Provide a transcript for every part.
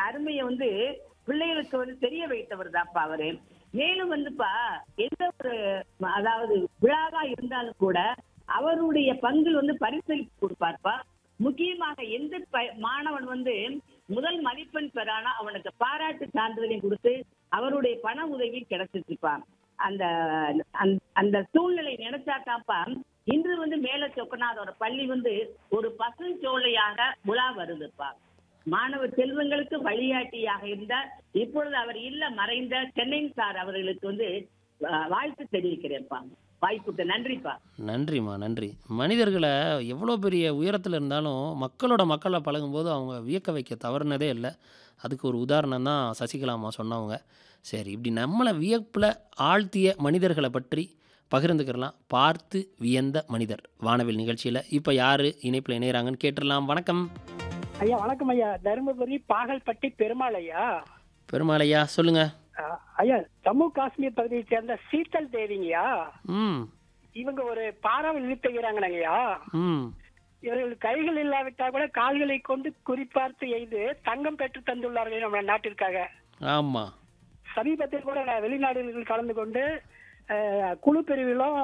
அருமையை வந்து பிள்ளைகளுக்கு வந்து தெரிய வைத்தவர் தான்ப்பா அவரு மேலும் வந்துப்பா எந்த ஒரு ம- அதாவது விழாவா இருந்தாலும் கூட அவருடைய பங்கில் வந்து பரிசளிப்பு கொடுப்பார்ப்பா முக்கியமாக எந்த ப- மாணவன் வந்து முதல் மதிப்பெண் பெறானா அவனுக்கு பாராட்டு சான்றிதழையும் கொடுத்து அவருடைய பண உதவி கிடைச்சிச்சுப்பா அந்த அந்த- அந்த சூழ்நிலை நினைச்சாக்காப்பா இன்று வந்து மேல சொக்கநாதோட பள்ளி வந்து ஒரு பசுஞ்சோலையாக உலா வருதுப்பா மாணவ செல்வங்களுக்கு வழிகாட்டியாக இருந்த இப்பொழுது அவர் இல்ல மறைந்த சென்னை சார் அவர்களுக்கு வந்து அஹ், வாழ்த்து தெரிவிக்கிறேன்ப்பா வாய்ப்புக்கு நன்றிப்பா நன்றிம்மா நன்றி மனிதர்களை எவ்வளோ பெரிய உயரத்தில் இருந்தாலும் மக்களோட மக்களை பழகும்போது அவங்க வியக்க வைக்க தவறுனதே இல்லை அதுக்கு ஒரு உதாரணம் தான் சசிகலாமா சொன்னவங்க சரி இப்படி நம்மளை வியப்பில் ஆழ்த்திய மனிதர்களை பற்றி பகிர்ந்துக்கிறலாம் பார்த்து வியந்த மனிதர் வானவில் நிகழ்ச்சியில் இப்போ யார் இணைப்பில் இணையறாங்கன்னு கேட்டுடலாம் வணக்கம் ஐயா வணக்கம் ஐயா தருமபுரி பாகல்பட்டி பெருமாள் ஐயா பெருமாளையா சொல்லுங்கள் அஹ், ஐயா ஜம்மு காஷ்மீர் பகுதியை சேர்ந்த சீத்தல் தேவிங்கய்யா ம் இவங்க ஒரு பாராவில் நிறுத்துகிறாங்கய்யா ம் இவர்கள் கைகள் இல்லாவிட்டா கூட கால்களை கொண்டு குறிப்பார்த்து எய்து தங்கம் பெற்று தந்துள்ளார்கள் நம்ம நாட்டிற்காக ஆமாம் சமீபத்தில் கூட நான் வெளிநாடுகளில் கலந்து கொண்டு அஹ், குழு பிரிவிலும்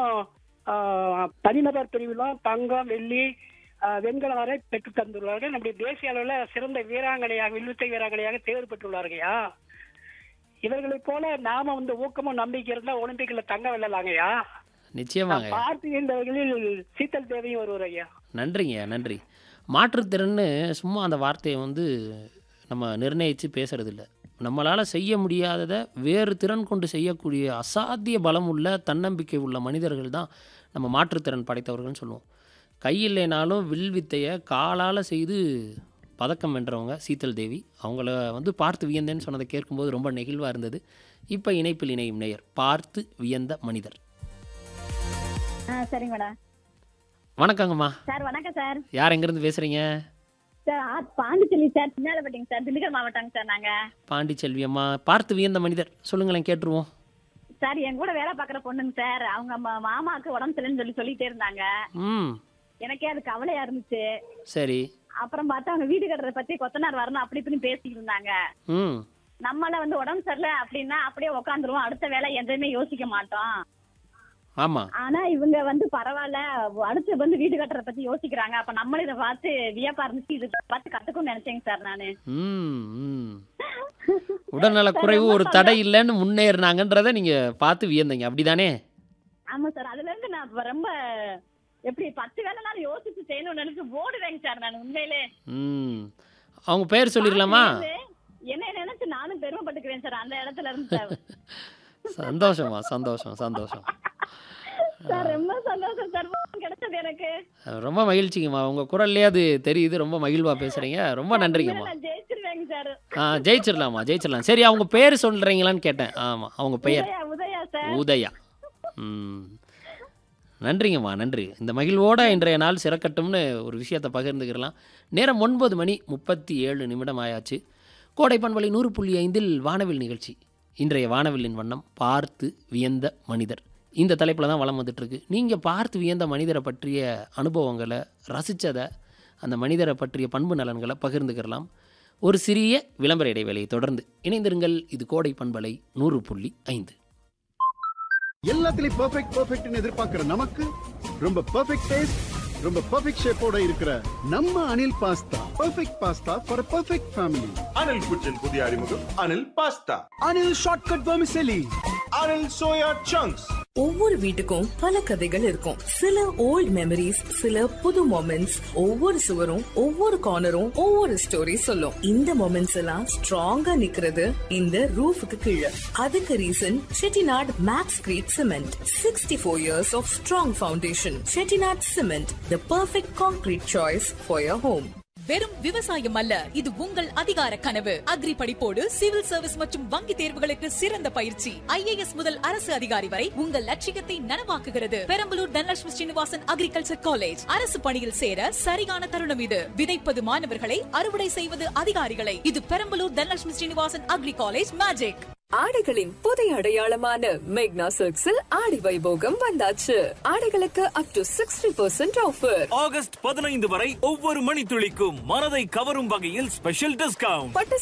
அஹ், தனிநபர் பிரிவிலும் தங்கம் வெள்ளி அஹ், வெண்கலம் வரை பெற்று தந்துள்ளார்கள் நம்முடைய தேசிய அளவில் சிறந்த வீராங்கனையாக வில்வித்தை வீராங்கனையாக தேர்வு பெற்றுள்ளார்கள்யா இவர்களைப் போல நாம வந்து ஊக்கமும் நம்பிக்கை இருந்தா ஒலிம்பிக்ல தங்க வெல்லலாங்கய்யா நிச்சயமாங்க பார்த்துகின்றவர்களில் சீத்தல் தேவையும் ஒருவர் ஐயா நன்றிங்க நன்றி மாற்றுத்திறன்னு சும்மா அந்த வார்த்தையை வந்து நம்ம நிர்ணயித்து பேசுறது இல்ல நம்மளால் செய்ய முடியாததை வேறு திறன் கொண்டு செய்யக்கூடிய அசாத்திய பலம் உள்ள தன்னம்பிக்கை உள்ள மனிதர்கள் தான் நம்ம மாற்றுத்திறன் படைத்தவர்கள்னு சொல்லுவோம் கை இல்லைனாலும் வில்வித்தையை காலால் செய்து பதக்கம் வென்றவங்க சீத்தல் தேவி அவங்கள வந்து பார்த்து வியந்தேன்னு சொன்னதை கேட்கும்போது ரொம்ப நெகிழ்வாக இருந்தது இப்போ இணைப்பில் இணையும் நேயர் பார்த்து வியந்த மனிதர் ஆ சரிங்க மேடம் வணக்கங்கம்மா சார் வணக்கம் சார் யார் எங்கேருந்து பேசுகிறீங்க சார் ஆ பாண்டிச்சேரி சார் சின்னாலப்பட்டிங்க சார் திண்டுக்கல் மாவட்டங்க சார் நாங்க பாண்டிச்செல்வி அம்மா பார்த்து வியந்த மனிதர் சொல்லுங்களேன் கேட்டுருவோம் சார் என் கூட வேலை பார்க்குற பொண்ணுங்க சார் அவங்க ம- மாமாவுக்கு உடம்பு சரியில்லைன்னு சொல்லி சொல்லிட்டே இருந்தாங்க ம் எனக்கே அது கவலையா இருந்துச்சு சரி அப்புறம் பார்த்தா அவங்க வீடு கட்டுறத பத்தி கொத்தனார் வரணும் அப்படி இப்படின்னு பேசிக்கிட்டு இருந்தாங்க ம் நம்மள வந்து உடம்பு சரியில்லை அப்படின்னா அப்படியே உட்காந்துருவோம் அடுத்த வேலை எதுவுமே யோசிக்க மாட்டோம் ஆமாம் ஆனா இவங்க வந்து பரவாயில்ல அடுத்து வந்து வீடு கட்டுறத பத்தி யோசிக்கிறாங்க அப்ப நம்மளும் இதை பார்த்து வியப்பா இருந்துச்சு இது பார்த்து கத்துக்கும்னு நினைச்சேங்க சார் நானு ம் ம் உடல்நல குறைவு ஒரு தடை இல்லைன்னு முன்னேறினாங்கன்றதை நீங்கள் பார்த்து வியந்தீங்க அப்படிதானே ஆமா சார் அதுல இருந்து நான் இப்ப ரொம்ப எப்படி பத்து வேலைனாலும் யோசிச்சு செய்யணும்னு நினைச்சு ஓடுவேங்க சார் நான் உண்மையிலே ம் அவங்க பேர் சொல்லிடலாமா என்ன நினைச்சு நானும் பெருமைப்பட்டுக்குவேன் சார் அந்த இடத்துல இருந்து சார் சந்தோஷமா சந்தோஷம் சந்தோஷம் சார் ரொம்ப சந்தோஷம் சார் கிடைச்சது எனக்கு ரொம்ப மகிழ்ச்சிங்கம்மா உங்கள் குரல்லே அது தெரியுது ரொம்ப மகிழ்வாக பேசுகிறீங்க ரொம்ப நன்றிங்கம்மா நான் ஜெயிச்சிருவேங்க சார் ஆ ஜெயிச்சிடலாமா ஜெயிச்சிடலாம் சரி அவங்க பேர் சொல்கிறீங்களான்னு கேட்டேன் ஆமாம் அவங்க பெயர் உதயா உதயா சார் உதயா ம் நன்றிங்கம்மா நன்றி இந்த மகிழ்வோட இன்றைய நாள் சிறக்கட்டும்னு ஒரு விஷயத்தை பகிர்ந்துக்கிறலாம் நேரம் ஒன்பது மணி முப்பத்தி ஏழு நிமிடம் ஆயாச்சு கோடை பண்பலை நூறு புள்ளி ஐந்தில் வானவில் நிகழ்ச்சி இன்றைய வானவில்லின் வண்ணம் பார்த்து வியந்த மனிதர் இந்த தலைப்பில் தான் வளம் வந்துட்டுருக்கு நீங்கள் பார்த்து வியந்த மனிதரை பற்றிய அனுபவங்களை ரசித்ததை அந்த மனிதரை பற்றிய பண்பு நலன்களை பகிர்ந்துக்கிறலாம் ஒரு சிறிய விளம்பர இடைவேளையை தொடர்ந்து இணைந்திருங்கள் இது கோடை பண்பலை நூறு புள்ளி ஐந்து எல்லாத்துலயும் பெர்ஃபெக்ட் பெர்ஃபெக்ட்னு எதிர்பார்க்கிற நமக்கு ரொம்ப பெர்ஃபெக்ட் டேஸ்ட் ரொம்ப பெர்ஃபெக்ட் ஷேப்போட இருக்கிற நம்ம Anil pasta perfect pasta for perfect family Anil cuisine புதிய அறிமுகம் Anil pasta Anil shortcut vermicelli Anil soya chunks ஒவ்வொரு வீட்டுக்கும் பல கதைகள் இருக்கும் சில ஓல்ட் மெமரிஸ் சில புது மொமெண்ட்ஸ் ஒவ்வொரு சுவரும் ஒவ்வொரு கார்னரும் ஒவ்வொரு ஸ்டோரி சொல்லும் இந்த மொமெண்ட்ஸ் எல்லாம் ஸ்ட்ராங்கா நிக்கிறது இந்த ரூஃபுக்கு கீழே அதுக்கு reason Chettinad makes great cement sixty four years of strong foundation Chettinad cement the perfect concrete choice for your home வெறும் விவசாயம் அல்ல இது உங்கள் அதிகார கனவு அக்ரி படிப்போடு சிவில் சர்வீஸ் மற்றும் வங்கி தேர்வுகளுக்கு சிறந்த பயிற்சி ஐஏஎஸ் முதல் அரசு அதிகாரி வரை உங்கள் லட்சியத்தை நனவாக்குகிறது பெரம்பலூர் தனலட்சுமி ஸ்ரீனிவாசன் அக்ரிகல்ச்சர் காலேஜ் அரசு பணியில் சேர சரியான தருணம் இது விதைப்பது மாணவர்களை அறுவடை செய்வது அதிகாரிகளை இது Perambalur Dhanalakshmi Srinivasan agri college magic ஆடைகளின் புதிய அடையாளமான மேக்னா சில்க்ஸில் ஆடி வைபோகம் வந்தாச்சு ஆடைகளுக்கு up to sixty percent offer August பதினைந்து வரை ஒவ்வொரு மணித்துளிக்கும் மனதை கவரும் வகையில் ஸ்பெஷல் டிஸ்கவுண்ட் பட்டு